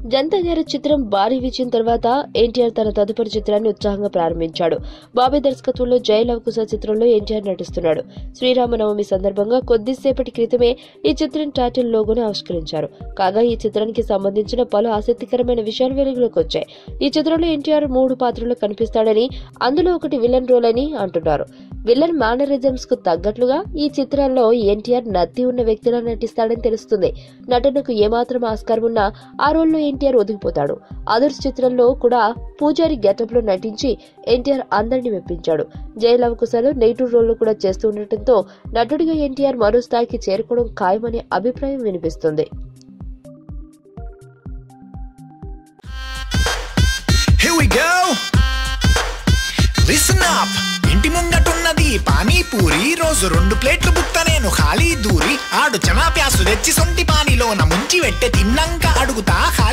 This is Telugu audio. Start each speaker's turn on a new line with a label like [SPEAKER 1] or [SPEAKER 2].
[SPEAKER 1] జనతా గారి చిత్రం భారీ విజయం తర్వాత ఎన్టీఆర్ తన తదుపరి చిత్రాన్ని ఉత్సాహంగా ప్రారంభించాడు బాబీ దర్శకత్వంలో జై లవకుశ చిత్రంలో ఎన్టీఆర్ నటిస్తున్నాడు శ్రీరామనవమి సందర్భంగా కొద్దిసేపటి క్రితమే ఈ చిత్రం టైటిల్ లోగోని ఆవిష్కరించారు కాగా ఈ చిత్రానికి సంబంధించిన పలు ఆసక్తికరమైన విషయాలు వెలుగులోకి వచ్చాయి ఈ చిత్రంలో ఎన్టీఆర్ మూడు పాత్రలు కనిపిస్తాడని అందులో ఒకటి విలన్ రోల్ అని అంటున్నారు విలన్ మేనరిజమ్స్ కు తగ్గట్లుగా ఈ చిత్రంలో ఎన్టీఆర్ నత్తి ఉన్న వ్యక్తిలా నటిస్తాడని తెలుస్తుంది నటనకు ఏమాత్రం ఆస్కారం ఉన్నా ఆ రోల్లో ఎన్టీఆర్ ఒదిగిపోతాడు అదర్స్ చిత్రంలో కూడా పూజారి గెటప్ లో నటించి ఎన్టీఆర్ అందరిని మెప్పించాడు జయలవ్ కుశలు నెగిటివ్ రోల్ కూడా చేస్తూ ఉండటంతో నటుడిగా ఎన్టీఆర్ మరో స్థాయికి చేరుకోవడం ఖాయమనే అభిప్రాయం వినిపిస్తుంది
[SPEAKER 2] Here we go. Listen up. ఇంటి ముంగటున్నది పానీపూరి రోజు రెండు ప్లేట్లు బుక్క నేను ఖాళీ దూరి ఆడు చనా ప్యాసు తెచ్చి సొంటి పానీలోన ముంచి వెట్టె తిన్నంక అడుగుతా